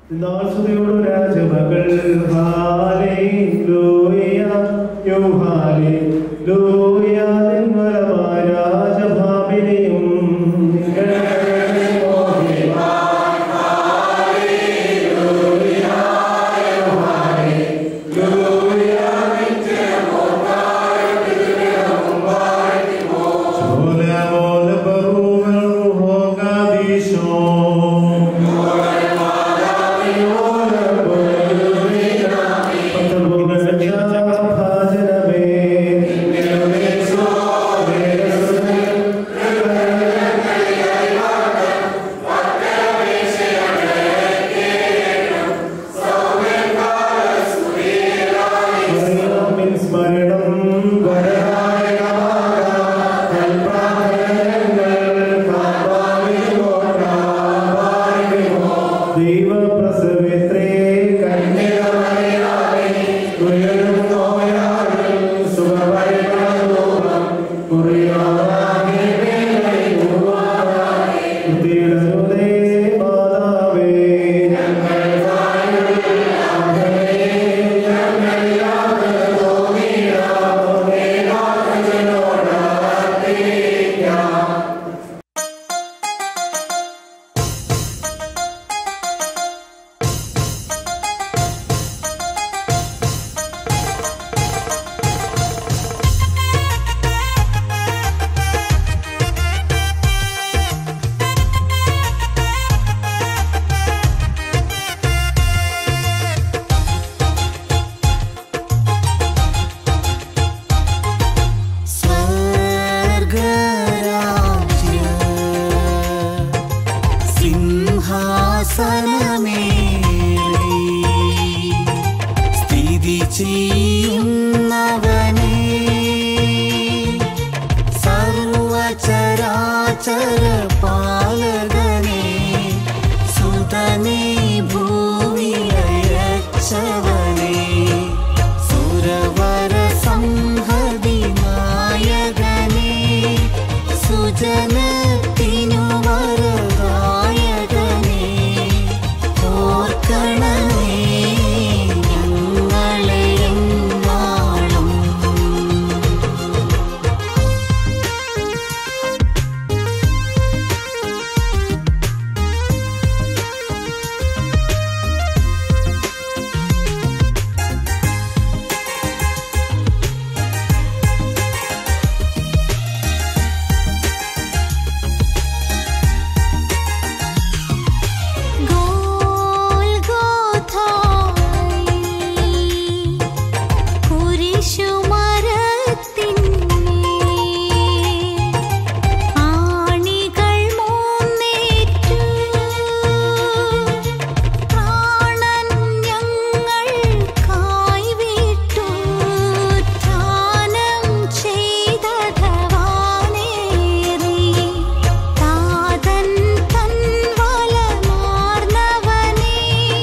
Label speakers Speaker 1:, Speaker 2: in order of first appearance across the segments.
Speaker 1: ദാസുതയോടു രാജമകൾ hallelujah യോ hallelujah നിന്മലമായ രാജഭാമിനിയും സ്മരണം ദൈവപ്രസവേത്രേ
Speaker 2: സ്വർഗരാജ്യ സിംഹാസനമേറി സ്ഥിതി ചെയ്യുന്നവനെ സർവചരാചര പാലകനെ സുതനെ ഭൂമിയച്ചവനെ സുരവര സംഹതി നായകനെ സുജനത്തിനു വരദായകനെ ഓർക്കണമേ ഞങ്ങളെ എന്നാളും താതൻ തൻ വലമാർന്നവനേ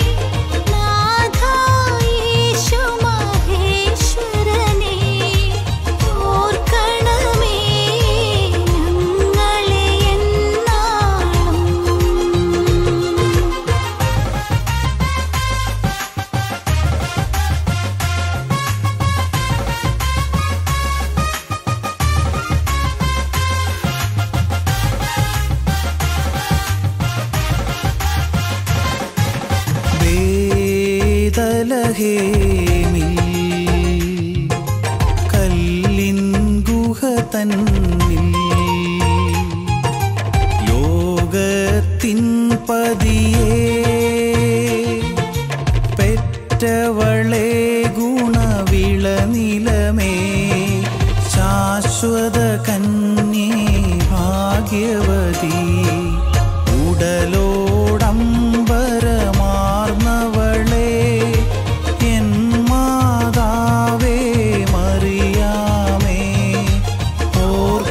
Speaker 2: നാഥായേശു മഹേശ്വരനേ ഓർക്കണമേ ഞങ്ങളെ എന്നാളും
Speaker 3: വേദലഹേമിൽ കല്ലിൻ ഗുഹ തന്നിൽ ലോകത്തിൻ പതിയേ പെറ്റവളെ ഗുണവിളനിലമേ ശാശ്വത കന്യേ ഭാഗ്യവതി ഉടലോടംബരമാർന്നവളെ എൻ മാതാവേ മറിയാമേ ഓർക്ക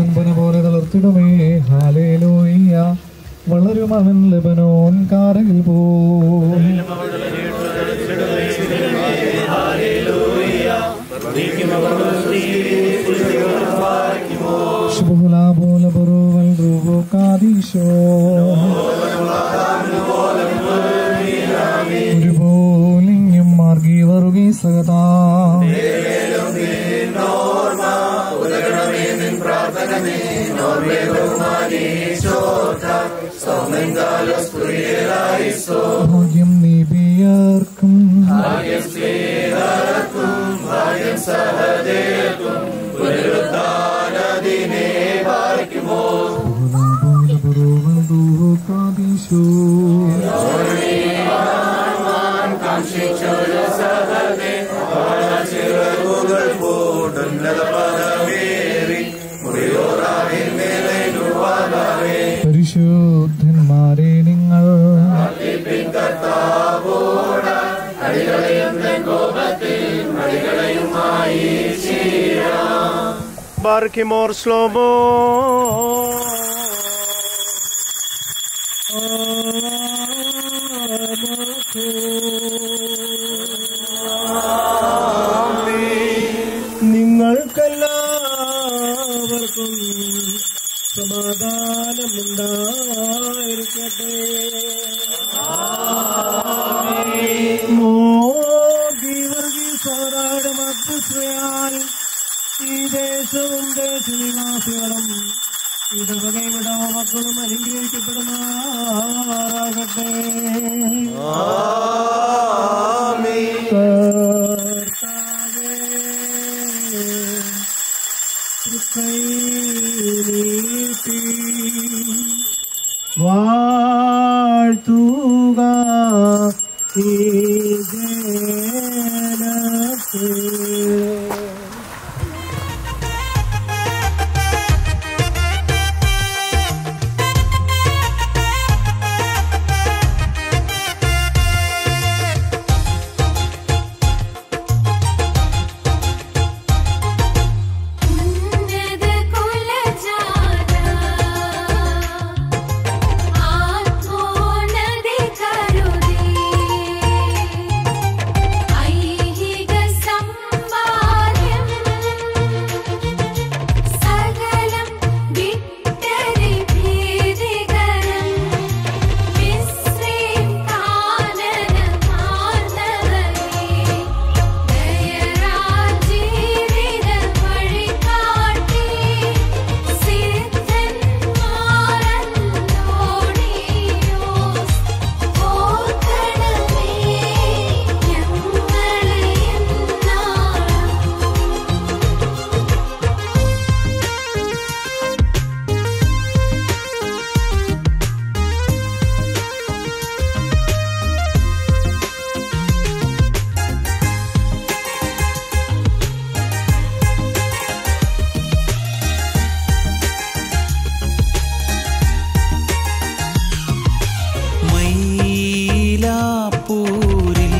Speaker 4: ആമ്പന പോലെ തളർത്തിടുമേ ഹാലേലൂയ്യ വളരും അവൻ ലബനോൻ കാരകിൽ പോ ശുഭുലാബോല ബറുവൽ റൂബോ കാദീശോ ഒരുപോലിങ്ങും മാർഗി വറുകി സകതാ ഭാഗ്യം നീപിയർക്കും ശുഭുലാബോല ബറുവൽ റൂബോ കാദീശോ പരിശുദ്ധന്മാരെ നിങ്ങൾ
Speaker 1: ബാർക്കിമോർ ശ്ലോമോ നിങ്ങൾക്കെല്ലാവർക്കും സമാധാനമുണ്ടായിരിക്കട്ടെ മോദി വർഗീസോരാട് മധ്യശ്രയാൽ ഈ ദേശവും ദേശനിവാസികളും ഇടവകയും ഇടവ മക്കളും അനുഗ്രഹിക്കപ്പെടുമാറാകട്ടെ കർത്താവേ, തൃക്കൈ നീട്ടി വാഴ്ത്തുക ഈ ജനത്തെ
Speaker 2: ഉന്നത കുലജാത ആത്മോന്നതി കരുതി ഐഹിക സമ്പാദ്യം സകലം വിട്ടരി ഭീതികരം വിശ്രീം കാനനം മാർന്നവനേ ദയരാജീവിത വഴികാട്ടി സിദ്ധന്മാരല്ലോടിയോസ് ഓർക്കണമേ ഞങ്ങളെ എന്നാളും
Speaker 3: മൈലാപ്പൂരിൽ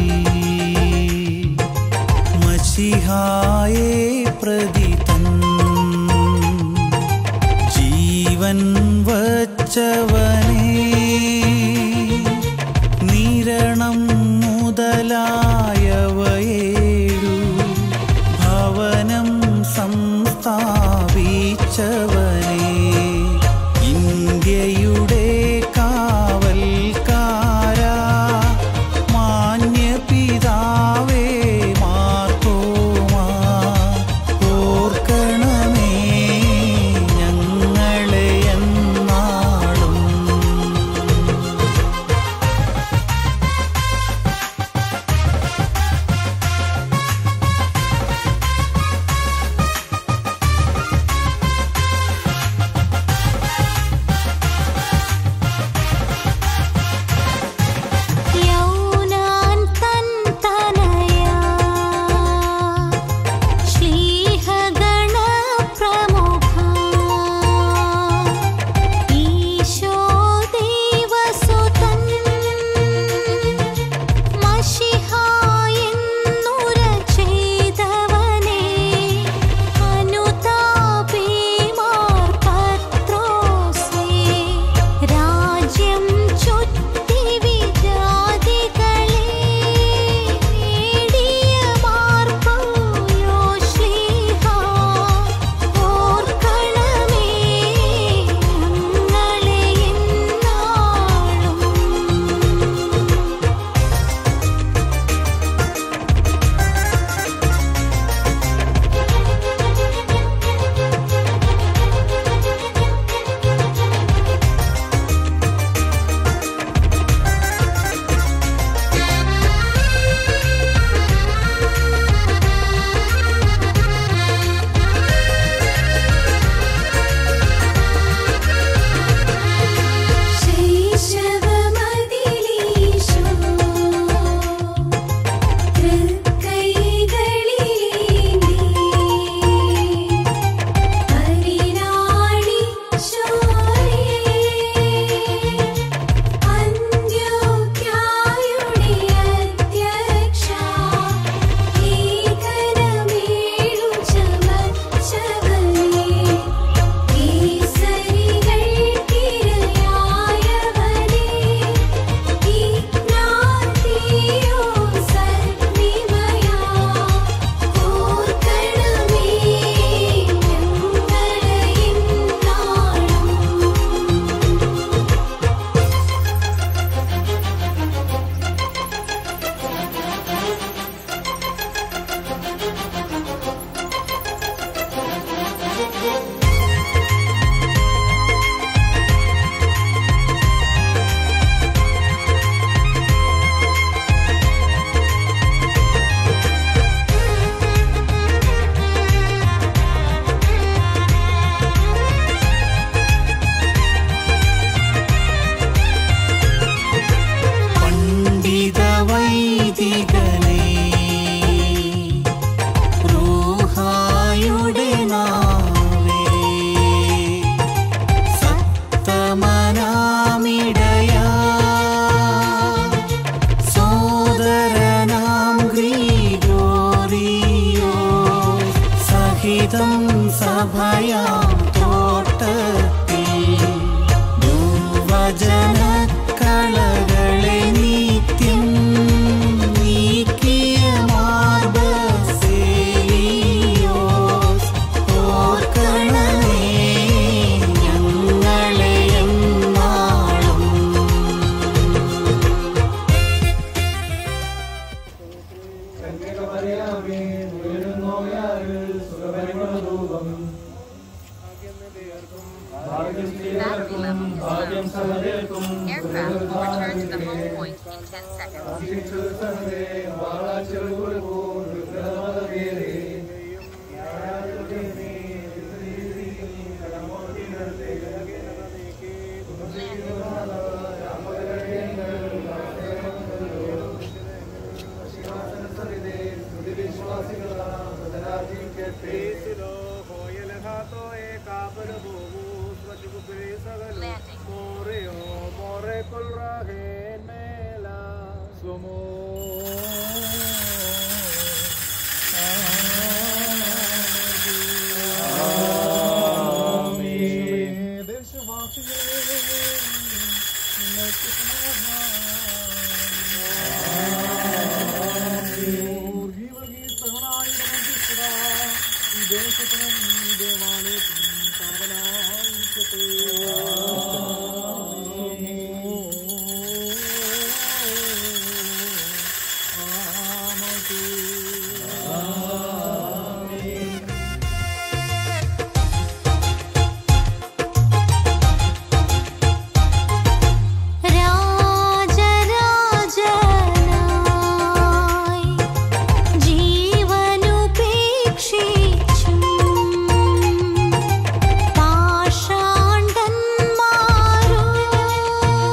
Speaker 3: മഷിഹായെ പ്രതി തൻ ജീവൻ വച്ചവനേ നിരണം മുതലായവയേഴു ഭവനം സംസ്ഥാപിച്ചവനേ ഇന്ത്യയുടെ കാവൽക്കാരാ മാന്യപിതാവേ മാർത്തോമാ ഓർക്കണമേ ഞങ്ങളെ എന്നാളും ജീവിതം സഭയാം തോട്ടത്തിൽ ദുർവചന കളകളെ നിത്യം നീക്കിയ മാർബസേലിയോസ് ഓർക്കണമേ ഞങ്ങളെ എന്നാളും
Speaker 5: Aircraft will return to the home point in 10 seconds. Landing.
Speaker 2: രാജരാജനായി ജീവനുപേക്ഷിച്ചും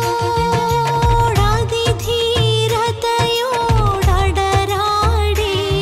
Speaker 2: പാഷാണ്ഡന്മാരോടതിധീരതയോടടരാടി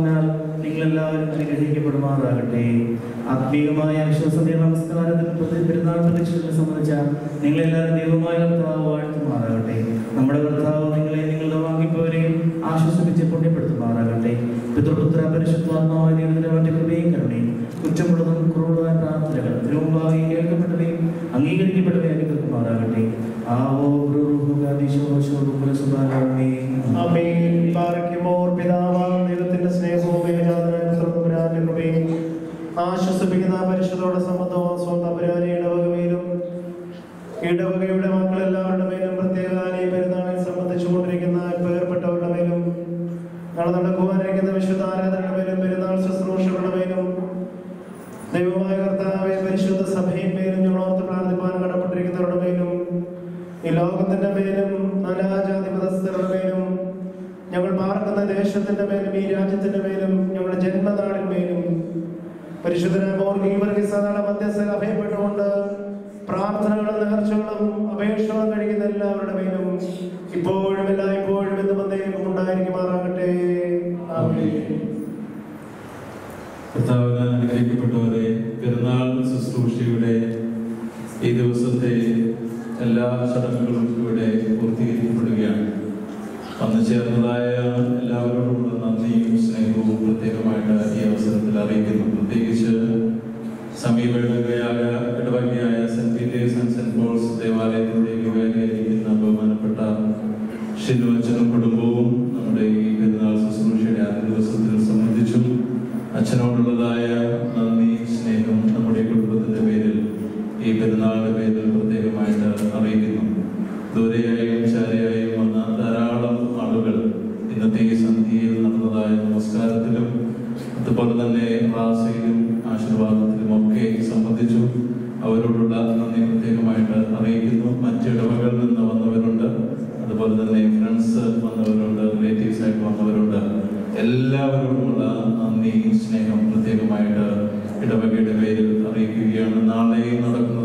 Speaker 6: കർത്താവിനാൽ നിങ്ങളെല്ലാവരും അനുഗ്രഹിക്കപ്പെടുമാറാകട്ടെ ആത്മീയമായ വിശ്വാസത്തെ നമസ്കാരത്തിന് പ്രതി പെരുന്നാൾ പ്രതീക്ഷകളെ സംബന്ധിച്ച നിങ്ങളെല്ലാവരും ദൈവമായ കർത്താവ് വാഴ്ത്തുമാറാകട്ടെ നമ്മുടെ കർത്താവ് നിങ്ങളെ നിങ്ങളുടെ വാങ്ങിപ്പോരെയും ആശ്വസിപ്പിച്ച് പുണ്യപ്പെടുത്തുമാറാകട്ടെ പിതൃപുത്ര പരിശുദ്ധാത്മാവായ ദൈവത്തിന്റെ അവന്റെ കൃപയും കരുണയും കുറ്റമുള്ളതും കുറവുള്ളതായ പ്രാർത്ഥനകൾ തിരുമുമ്പാകെ കേൾക്കപ്പെട്ടവയും അംഗീകരിക്കപ്പെട്ടവയും അനുഗ്രഹിക്കുമാറാകട്ടെ ആവോ
Speaker 1: ആമേൻ. പാറയ്ക്കുമോർ പിതാവാം ദൈവത്തിന്റെ സ്നേഹവും ഏകജാതനായ പുത്രപുരാന്റെ കൃപയും ആശ്വസിപ്പിക്കുന്ന പരിശുദ്ധോടെ സംബന്ധവും സ്വന്തം പുരാനെ ഇടവകമേലും ഇടവകയുടെ മക്കളെല്ലാവരുടെ മേലും പ്രത്യേകത ഈ പെരുന്നാളിൽ സംബന്ധിച്ചുകൊണ്ടിരിക്കുന്ന പേർപ്പെട്ടവരുടെ മേലും നാളെ നടക്കുവാനിരിക്കുന്ന വിശുദ്ധ ആരാധനയുടെ മേലും പെരുന്നാൾ ശുശ്രൂഷകളുടെ മേലും ദൈവമായ കർത്താവെ പരിശുദ്ധ സഭയും മേലും ഞങ്ങളോർത്ത് പ്രാർത്ഥിപ്പാൻ കടപ്പെട്ടിരിക്കുന്നവരുടെ മേലും ഈ ലോകത്തിന്റെ മേലും നാനാജാതി മതസ്ഥരുടെ മേലും ഞങ്ങൾ പാർക്കുന്ന ദേശത്തിന്റെ മേലും ഈ രാജ്യത്തിന്റെ മേലും ഞങ്ങളുടെ ജന്മനാടിൻ മേലും പരിശുദ്ധനാമോർഗീവർഗീസയുടെ മധ്യസ്ഥ അഭയപ്പെട്ടുകൊണ്ട് പ്രാർത്ഥനകളും നേർച്ചകളും അപേക്ഷകളും കഴിക്കുന്ന എല്ലാവരുടെ മേലും ഇപ്പോഴും എല്ലായ്പ്പോഴും എന്നും എന്നേക്കും ഉണ്ടായിരിക്കുമാറാകട്ടെ ആമേൻ
Speaker 7: കർത്താവിനാൽ അനുഗ്രഹിക്കപ്പെട്ടവരെ പെരുന്നാൾ ശുശ്രൂഷയുടെ ഈ ദിവസത്തെ എല്ലാ ചടങ്ങുകളും ഇവിടെ പൂർത്തീകരിക്കപ്പെടുകയാണ് വന്നു ചേർന്നതായ എല്ലാവരോടുമുള്ള നന്ദിയും സ്നേഹവും പ്രത്യേകമായിട്ട് ഈ അവസരത്തിൽ അറിയിക്കുന്നു പ്രത്യേകിച്ച് സമീപയായ ഇടവകയായ saint Peter's and saint Paul's ദേവാലയത്തിന്റെ വികാരിയായിരിക്കുന്ന ബഹുമാനപ്പെട്ട ഷിനു അച്ഛനും കുടുംബവും നമ്മുടെ ഈ പെരുന്നാൾ ശുശ്രൂഷയുടെ ആദ്യ ദിവസത്തിൽ സംബന്ധിച്ചു അച്ഛനോടുള്ളതായ നന്ദി സ്നേഹം നമ്മുടെ കുടുംബത്തിന്റെ പേരിൽ ഈ പെരുന്നാളിന്റെ പേരിൽ പ്രത്യേകമായിട്ട് അറിയിക്കുന്നു ദൂരെയായും ചാരയായും വന്ന ധാരാളം ആളുകൾ ഇന്നത്തെ ഈ സന്ധ്യയിൽ നടന്നതായ നമസ്കാരത്തിലും അതുപോലെ തന്നെ റാസയിലും ആശീർവാദത്തിലും ഒക്കെ സംബന്ധിച്ചു അവരോടുള്ള നന്ദി പ്രത്യേകമായിട്ട് അറിയിക്കുന്നു മറ്റിടവകളിൽ നിന്ന് വന്നവരുണ്ട് അതുപോലെ തന്നെ ഫ്രണ്ട്സ് വന്നവരുണ്ട് റിലേറ്റീവ്സ് ആയിട്ട് വന്നവരുണ്ട് എല്ലാവരോടുമുള്ള നന്ദി സ്നേഹം പ്രത്യേകമായിട്ട് ഇടവകയുടെ പേരിൽ അറിയിക്കുകയാണ് നാളെ നടക്കുന്ന